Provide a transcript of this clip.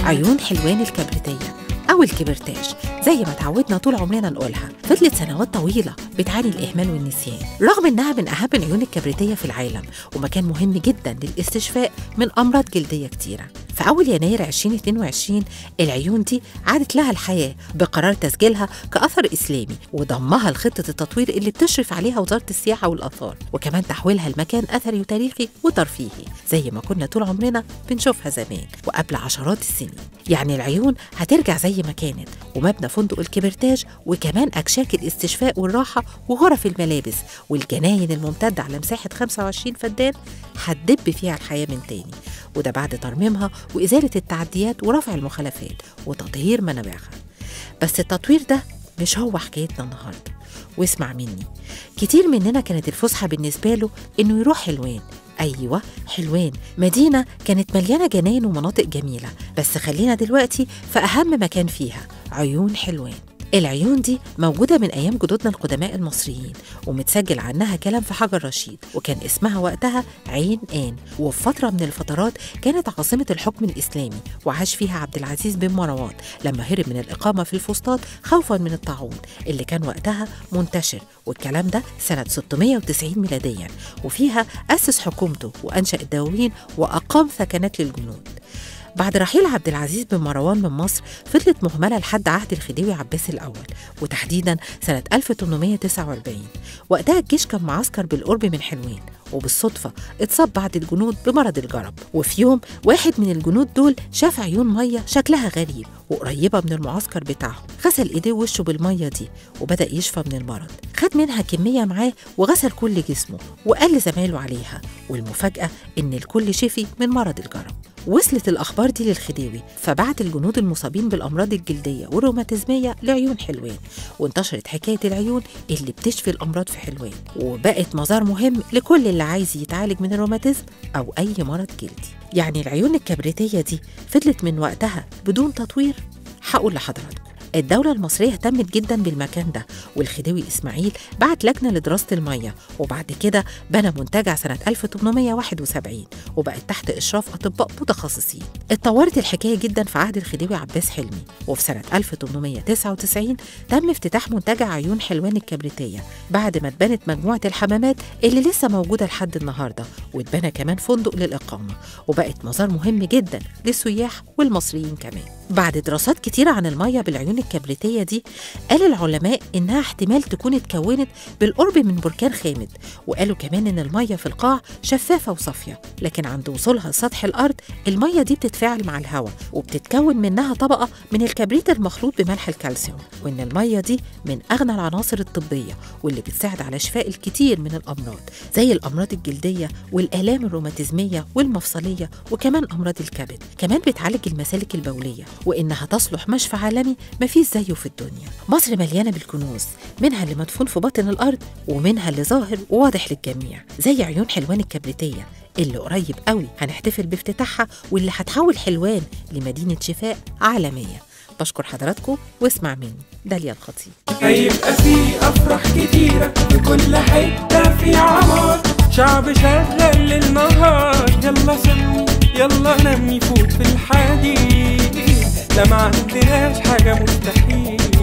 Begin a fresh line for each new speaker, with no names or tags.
عيون حلوان الكبريتية أو الكبرتاج زي ما تعودنا طول عمرنا نقولها فضلت سنوات طويلة بتعاني الإهمال والنسيان رغم إنها من أهم العيون الكبريتية في العالم ومكان مهم جدا للاستشفاء من أمراض جلدية كتيرة في أول يناير 2022 العيون دي عادت لها الحياة بقرار تسجيلها كأثر إسلامي وضمها لخطة التطوير اللي بتشرف عليها وزارة السياحة والآثار وكمان تحويلها لمكان أثري وتاريخي وترفيهي زي ما كنا طول عمرنا بنشوفها زمان وقبل عشرات السنين يعني العيون هترجع زي ما كانت ومبنى فندق الكبرتاج وكمان أكشاك الاستشفاء والراحة وغرف الملابس والجناين الممتدة على مساحة 25 فدان هتدب فيها الحياة من تاني وده بعد ترميمها وإزالة التعديات ورفع المخالفات وتطهير منابعها بس التطوير ده مش هو حكايتنا النهارده واسمع مني كتير مننا كانت الفسحة بالنسبة له إنه يروح حلوان أيوة حلوان مدينة كانت مليانة جناين ومناطق جميلة بس خلينا دلوقتي في أهم مكان فيها عيون حلوان العيون دي موجودة من أيام جدودنا القدماء المصريين ومتسجل عنها كلام في حجر رشيد وكان اسمها وقتها عين آن وفي فترة من الفترات كانت عاصمة الحكم الإسلامي وعاش فيها عبد العزيز بن مروان لما هرب من الإقامة في الفسطاط خوفا من الطاعون اللي كان وقتها منتشر والكلام ده سنة 690 ميلاديا وفيها أسس حكومته وأنشأ الدواوين وأقام ثكنات للجنود بعد رحيل عبد العزيز بن مروان من مصر فضلت مهملة لحد عهد الخديوي عباس الأول وتحديدا سنة 1849 وقتها الجيش كان معسكر بالقرب من حلوان وبالصدفة اتصاب بعض الجنود بمرض الجرب وفي يوم واحد من الجنود دول شاف عيون مية شكلها غريب وقريبة من المعسكر بتاعهم غسل ايديه ووشه بالمية دي وبدأ يشفى من المرض خد منها كمية معاه وغسل كل جسمه وقال لزمايله عليها والمفاجأة إن الكل شفي من مرض الجرب وصلت الأخبار دي للخديوي فبعت الجنود المصابين بالأمراض الجلدية والروماتيزمية لعيون حلوان وانتشرت حكاية العيون اللي بتشفي الأمراض في حلوان وبقت مزار مهم لكل اللي عايز يتعالج من الروماتيزم أو أي مرض جلدي يعني العيون الكبريتية دي فضلت من وقتها بدون تطوير هقول لحضراتكم الدولة المصرية اهتمت جدا بالمكان ده والخديوي إسماعيل بعت لجنة لدراسة المية وبعد كده بنى منتجع سنة 1871 وبقت تحت إشراف أطباء متخصصين اتطورت الحكاية جدا في عهد الخديوي عباس حلمي وفي سنة 1899 تم افتتاح منتجع عيون حلوان الكبريتية بعد ما اتبنت مجموعة الحمامات اللي لسه موجودة لحد النهاردة واتبنى كمان فندق للإقامة وبقت مزار مهم جدا للسياح والمصريين كمان بعد دراسات كتيرة عن المية بالعيون الكبريتية دي قال العلماء إنها احتمال تكون اتكونت بالقرب من بركان خامد وقالوا كمان إن المية في القاع شفافة وصافية لكن عند وصولها لسطح الأرض المية دي بتتفاعل مع الهواء وبتتكون منها طبقة من الكبريت المخلوط بملح الكالسيوم وإن المية دي من أغنى العناصر الطبية واللي بتساعد على شفاء الكتير من الأمراض زي الأمراض الجلدية والآلام الروماتيزمية والمفصلية وكمان أمراض الكبد كمان بتعالج المسالك البولية وإنها تصلح مشفى عالمي مفيش زيه في الدنيا مصر مليانة بالكنوز منها اللي مدفون في باطن الأرض ومنها اللي ظاهر وواضح للجميع زي عيون حلوان الكبريتية اللي قريب قوي هنحتفل بافتتاحها واللي هتحول حلوان لمدينة شفاء عالمية بشكر حضراتكم واسمع مني داليا الخطيب
هيبقى في افراح كتيرة في كل حتة في عمار شعب شغال للنهار يلا سمي يلا نمي فوت في الحديد لا ما عندناش حاجة مستحيل